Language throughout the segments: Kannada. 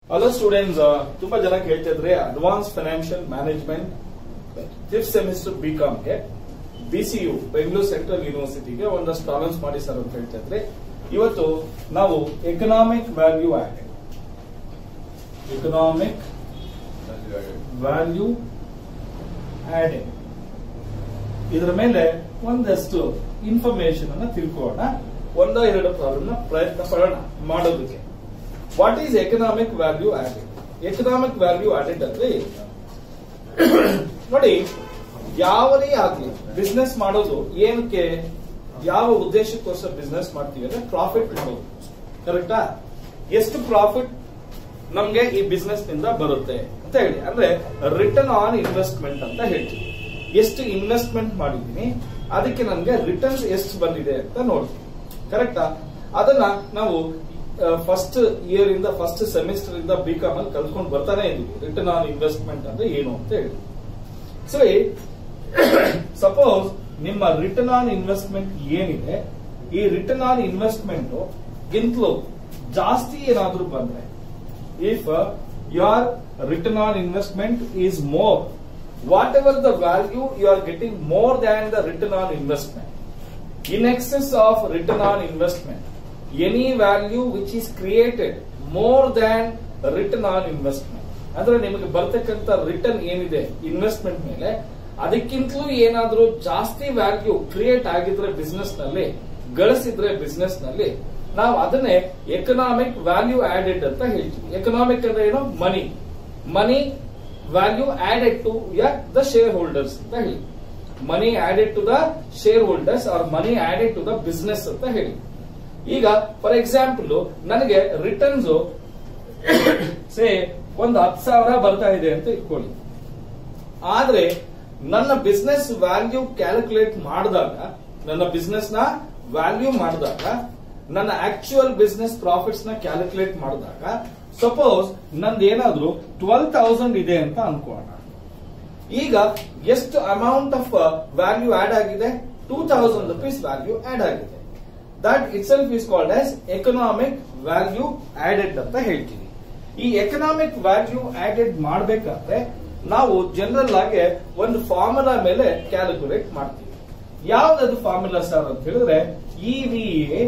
ಹಲೋ ಸ್ಟೂಡೆಂಟ್ಸ್ ತುಂಬಾ ಜನ ಕೇಳ್ತಾ ಇದ್ರೆ advance financial management fifth semester B ಗೆ ಬಿಸಿಯು ಬೆಂಗಳೂರು ಸೆಂಟ್ರಲ್ ಯೂನಿವರ್ಸಿಟಿಗೆ ಒಂದಷ್ಟು ಪ್ರಾಬ್ಲಮ್ಸ್ ಮಾಡಿ ಸರ್ ಅಂತ ಹೇಳ್ತಾ ಇದ್ರೆ ಇವತ್ತು ನಾವು economic value add economic value adding ಇದರ ಮೇಲೆ ಒಂದಷ್ಟು ಇನ್ಫಾರ್ಮೇಶನ್ ಅನ್ನ ತಿಳ್ಕೊಳ್ಳೋಣ ಒಂದ ಎರಡು ಪ್ರಾಬ್ಲಮ್ ಪ್ರಯತ್ನ ಪಡೋಣ ಮಾಡೋದಕ್ಕೆ what is economic value added economic value added ಅಂದ್ರೆ ಏನು? ನೋಡಿ ಯಾವನೇ ಆಗ್ಲಿ ಬಿಸ್ನೆಸ್ ಮಾಡೋದು ಏನಕ್ಕೆ ಯಾವ ಉದ್ದೇಶಕ್ಕೋಸ್ಕರ ಬಿಸ್ನೆಸ್ ಮಾಡ್ತೀವಿ ಅಂದ್ರೆ ಪ್ರಾಫಿಟ್ ಮಾಡೋದು ಕರೆಕ್ಟಾ ಎಷ್ಟು ಪ್ರಾಫಿಟ್ ನಮ್ಗೆ ಈ ಬಿಸ್ನೆಸ್ ನಿಂದ ಬರುತ್ತೆ ಅಂತ ಹೇಳಿ ಅಂದ್ರೆ ರಿಟರ್ನ್ ಆನ್ ಇನ್ವೆಸ್ಟ್ಮೆಂಟ್ ಅಂತ ಹೇಳ್ತೀವಿ ಎಷ್ಟು ಇನ್ವೆಸ್ಟ್ಮೆಂಟ್ ಮಾಡಿದೀನಿ ಅದಕ್ಕೆ ನಮ್ಗೆ ರಿಟರ್ನ್ಸ್ ಎಷ್ಟು ಬಂದಿದೆ ಅಂತ ನೋಡ್ತೀವಿ ಕರೆಕ್ಟಾ ಅದನ್ನ ನಾವು ಫಸ್ಟ್ ಇಯರ್ ಇಂದ ಫಸ್ಟ್ ಸೆಮಿಸ್ಟರ್ ಇಂದ ಬಿ ಕಾಮ್ ಅಲ್ಲಿ ಕಲ್ತ್ಕೊಂಡು ಬರ್ತಾನೆ ಇದೀವಿ ರಿಟರ್ನ್ ಆನ್ ಇನ್ವೆಸ್ಟ್ಮೆಂಟ್ ಅಂದ್ರೆ ಏನು ಅಂತ ಹೇಳಿ ಸರಿ ಸಪೋಸ್ ನಿಮ್ಮ ರಿಟರ್ನ್ ಆನ್ ಇನ್ವೆಸ್ಟ್ಮೆಂಟ್ ಏನಿದೆ ಈ ರಿಟರ್ನ್ ಆನ್ ಇನ್ವೆಸ್ಟ್ಮೆಂಟ್ ಗಿಂತಲೂ ಜಾಸ್ತಿ ಏನಾದ್ರೂ ಬಂದ್ರೆ if your return on investment is more, whatever the value you are getting more than the return on investment, in excess of return on investment, any value which is created more than return on investment, ಅಂದ್ರೆ ನಿಮಗೆ ಬರ್ತಕ್ಕಂಥ ರಿಟರ್ನ್ ಏನಿದೆ ಇನ್ವೆಸ್ಟ್ಮೆಂಟ್ ಮೇಲೆ ಅದಕ್ಕಿಂತಲೂ ಏನಾದ್ರೂ ಜಾಸ್ತಿ ವ್ಯಾಲ್ಯೂ ಕ್ರಿಯೇಟ್ ಆಗಿದ್ರೆ ಬಿಸ್ನೆಸ್ ನಲ್ಲಿ ಗಳಿಸಿದ್ರೆ ಬಿಸ್ನೆಸ್ ನಲ್ಲಿ ನಾವು ಅದನ್ನೇ ಎಕನಾಮಿಕ್ ವ್ಯಾಲ್ಯೂ ಆಡೆಡ್ ಅಂತ ಹೇಳ್ತೀವಿ ಎಕನಾಮಿಕ್ ಅಂದ್ರೆ ಏನು money money value added to the shareholders ಅಂತ ಹೇಳಿ money added to the shareholders or money added to the business ಅಂತ ಹೇಳಿ ಈಗ ಫಾರ್ ಎಕ್ಸಾಂಪಲ್ ನನಗೆ ರಿಟರ್ನ್ಸ್ ಸೇ ಒಂದು ಹತ್ತು ಸಾವಿರ ಬರ್ತಾ ಇದೆ ಅಂತ ಇಟ್ಕೊಳ್ಳಿ ಆದ್ರೆ ನನ್ನ ಬಿಸ್ನೆಸ್ ವ್ಯಾಲ್ಯೂ ಕ್ಯಾಲ್ಕುಲೇಟ್ ಮಾಡಿದಾಗ ನನ್ನ ಬಿಸ್ನೆಸ್ ನ ವ್ಯಾಲ್ಯೂ ಮಾಡಿದಾಗ ನನ್ನ ಆಕ್ಚುಯಲ್ ಬಿಸ್ನೆಸ್ ಪ್ರಾಫಿಟ್ಸ್ ನ ಕ್ಯಾಲ್ಕುಲೇಟ್ ಮಾಡಿದಾಗ ಸಪೋಸ್ ನಂದು ಏನಾದ್ರೂ ಟ್ವೆಲ್ ತೌಸಂಡ್ ಇದೆ ಅಂತ ಅನ್ಕೋಣ ಈಗ ಎಷ್ಟು ಅಮೌಂಟ್ ಆಫ್ ವ್ಯಾಲ್ಯೂ ಆಡ್ ಆಗಿದೆ two thousand rupees value add ಆಗಿದೆ that itself is called as economic value added ಅಂತ ಹೇಳ್ತೀವಿ ಈ ಎಕನಾಮಿಕ್ ವ್ಯಾಲ್ಯೂ ಆಡೆಡ್ ಮಾಡಬೇಕಾದ್ರೆ ನಾವು ಜನರಲ್ ಆಗಿ ಒಂದು ಫಾರ್ಮುಲಾ ಮೇಲೆ ಕ್ಯಾಲ್ಕುಲೇಟ್ ಮಾಡ್ತೀವಿ ಯಾವ್ದದು ಫಾರ್ಮುಲಾ ಸರ್ ಅಂತ ಹೇಳಿದ್ರೆ E V A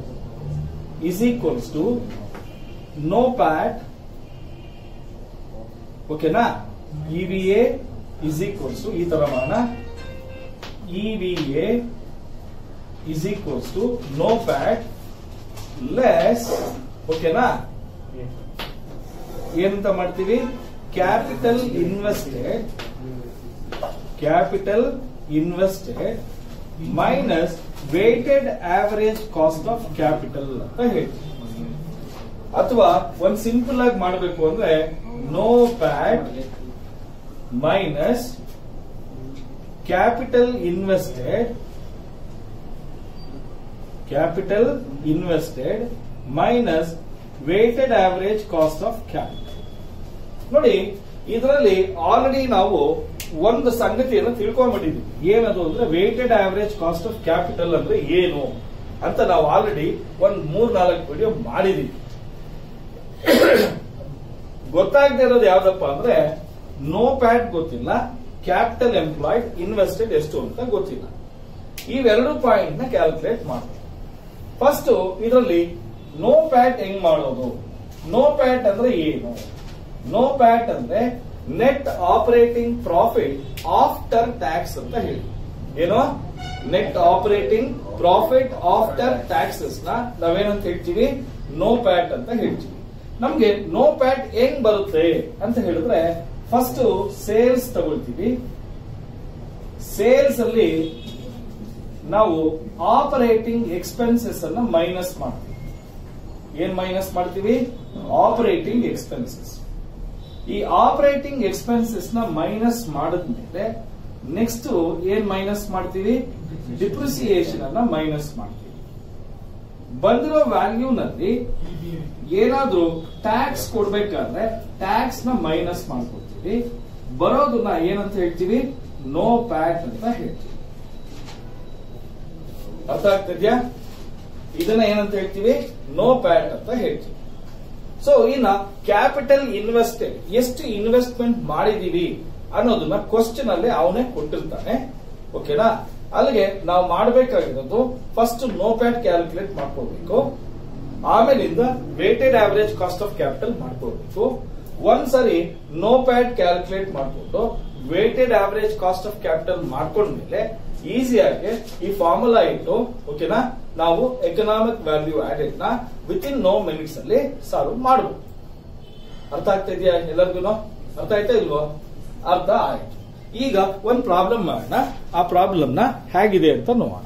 is equals to no pat ಓಕೆನಾ E V A is equals to ಈ ತರ ಮಾಡೋಣ E V A is equals to NOPAT less ಓಕೆನಾ ಏನಂತ ಮಾಡ್ತೀವಿ capital invested capital invested minus weighted average cost of capital ಅಂತ ಹೇಳ್ತೀವಿ ಅಥವಾ ಒಂದ್ ಸಿಂಪಲ್ ಆಗಿ ಮಾಡಬೇಕು ಅಂದ್ರೆ NOPAT minus capital invested capital invested minus weighted average cost of capital ನೋಡಿ ಇದರಲ್ಲಿ ಆಲ್ರೆಡಿ ನಾವು ಒಂದು ಸಂಗತಿಯನ್ನು ತಿಳ್ಕೊಂಡ್ಬಿಟ್ಟಿದ್ವಿ ಏನದು ಅಂದ್ರೆ weighted average cost of capital ಅಂದ್ರೆ ಏನು ಅಂತ ನಾವು ಆಲ್ರೆಡಿ ಒಂದ್ ಮೂರ್ ನಾಲ್ಕು ವಿಡಿಯೋ ಮಾಡಿದೀವಿ ಗೊತ್ತಾಗದೆ ಇರೋದು ಯಾವ್ದಪ್ಪ ಅಂದ್ರೆ ನೋ ಪ್ಯಾಟ್ ಗೊತ್ತಿಲ್ಲ ಕ್ಯಾಪಿಟಲ್ ಎಂಪ್ಲಾಯ್ಡ್ ಇನ್ವೆಸ್ಟೆಡ್ ಎಷ್ಟು ಅಂತ ಗೊತ್ತಿಲ್ಲ ಇವೆರಡು ಪಾಯಿಂಟ್ ನ ಕ್ಯಾಲ್ಕುಲೇಟ್ ಮಾಡ್ತೀವಿ ಫಸ್ಟ್ ಇದರಲ್ಲಿ ನೋ ಪ್ಯಾಟ್ ಹೆಂಗ್ ಮಾಡೋದು ನೋ ಪ್ಯಾಟ್ ಅಂದ್ರೆ ಏನು ನೋ ಪ್ಯಾಟ್ ಅಂದ್ರೆ net operating profit after tax ಅಂತ ಹೇಳಿ ಏನು net operating profit after taxes ನ ನಾವೇನಂತ ಹೇಳ್ತೀವಿ ನೋ ಪ್ಯಾಟ್ ಅಂತ ಹೇಳ್ತೀವಿ ನಮ್ಗೆ ನೋ ಪ್ಯಾಟ್ ಹೆಂಗ್ ಬರುತ್ತೆ ಅಂತ ಹೇಳಿದ್ರೆ ಫಸ್ಟ್ ಸೇಲ್ಸ್ ತಗೊಳ್ತೀವಿ ಸೇಲ್ಸ್ ಅಲ್ಲಿ ನಾವು ಆಪರೇಟಿಂಗ್ ಎಕ್ಸ್ಪೆನ್ಸಸ್ ಅನ್ನ ಮೈನಸ್ ಮಾಡ್ತೀವಿ ಏನ್ ಮೈನಸ್ ಮಾಡ್ತೀವಿ ಆಪರೇಟಿಂಗ್ ಎಕ್ಸ್ಪೆನ್ಸಸ್ ಈ ಆಪರೇಟಿಂಗ್ ಎಕ್ಸ್ಪೆನ್ಸಸ್ ನ ಮೈನಸ್ ಮಾಡಿದ್ಮೇಲೆ ನೆಕ್ಸ್ಟ್ ಏನ್ ಮೈನಸ್ ಮಾಡ್ತೀವಿ ಡಿಪ್ರಿಸಿಯೇಷನ್ ಅನ್ನ ಮೈನಸ್ ಮಾಡ್ತೀವಿ ಬಂದಿರೋ ವ್ಯಾಲ್ಯೂನಲ್ಲಿ ಏನಾದ್ರೂ ಟ್ಯಾಕ್ಸ್ ಕೊಡ್ಬೇಕಾದ್ರೆ ಟ್ಯಾಕ್ಸ್ ನ ಮೈನಸ್ ಮಾಡ್ಕೊಡ್ತೀವಿ ಬರೋದನ್ನ ಏನಂತ ಹೇಳ್ತೀವಿ ನೋ ಪ್ಯಾಟ್ ಅಂತ ಹೇಳ್ತೀವಿ ಅರ್ಥ ಆಗ್ತಿದ್ಯಾ ಇದನ್ನ ಏನಂತ ಹೇಳ್ತೀವಿ ನೋ ಪ್ಯಾಟ್ ಅಂತ ಹೇಳ್ತೀವಿ ಸೊ ಇನ್ನ ಕ್ಯಾಪಿಟಲ್ ಇನ್ವೆಸ್ಟೆಡ್ ಎಷ್ಟು ಇನ್ವೆಸ್ಟ್ಮೆಂಟ್ ಮಾಡಿದೀವಿ ಅನ್ನೋದನ್ನ ಕ್ವಶನ್ ಅಲ್ಲಿ ಅವನೇ ಕೊಟ್ಟಿರ್ತಾನೆ ಓಕೆನಾ ಅಲ್ಲಿಗೆ ನಾವು ಮಾಡಬೇಕಾಗಿರೋದು ಫಸ್ಟ್ ನೋ ಪ್ಯಾಟ್ ಕ್ಯಾಲ್ಕುಲೇಟ್ ಮಾಡ್ಕೋಬೇಕು ಆಮೇಲಿಂದ weighted average cost of capital ಮಾಡ್ಕೋಬೇಕು ಒಂದ್ಸರಿ ನೋ ಪ್ಯಾಡ್ ಕ್ಯಾಲ್ಕುಲೇಟ್ ಮಾಡ್ಕೊಂಡು weighted average cost of capital ಮಾಡ್ಕೊಂಡ್ಮೇಲೆ ಈಸಿಯಾಗಿ ಈ ಫಾರ್ಮುಲಾ ಇಟ್ಟು ಓಕೆನಾ ನಾವು ಎಕನಾಮಿಕ್ ವ್ಯಾಲ್ಯೂ ಆಡೆಡ್ ನ ವಿತ್ ಇನ್ ನೋ ಮಿನಿಟ್ಸ್ ಅಲ್ಲಿ ಸಾಲ್ವ್ ಮಾಡಬಹುದು ಅರ್ಥ ಆಗ್ತಾ ಇದೆಯಾ ಎಲ್ಲರಿಗೂ ಅರ್ಥ ಆಯ್ತಾ ಇಲ್ವೋ ಅರ್ಥ ಆಯ್ತು ಈಗ ಒಂದ್ ಪ್ರಾಬ್ಲಮ್ ಮಾಡೋಣ ಆ ಪ್ರಾಬ್ಲಮ್ ನ ಹೇಗಿದೆ ಅಂತ ನೋಡೋಣ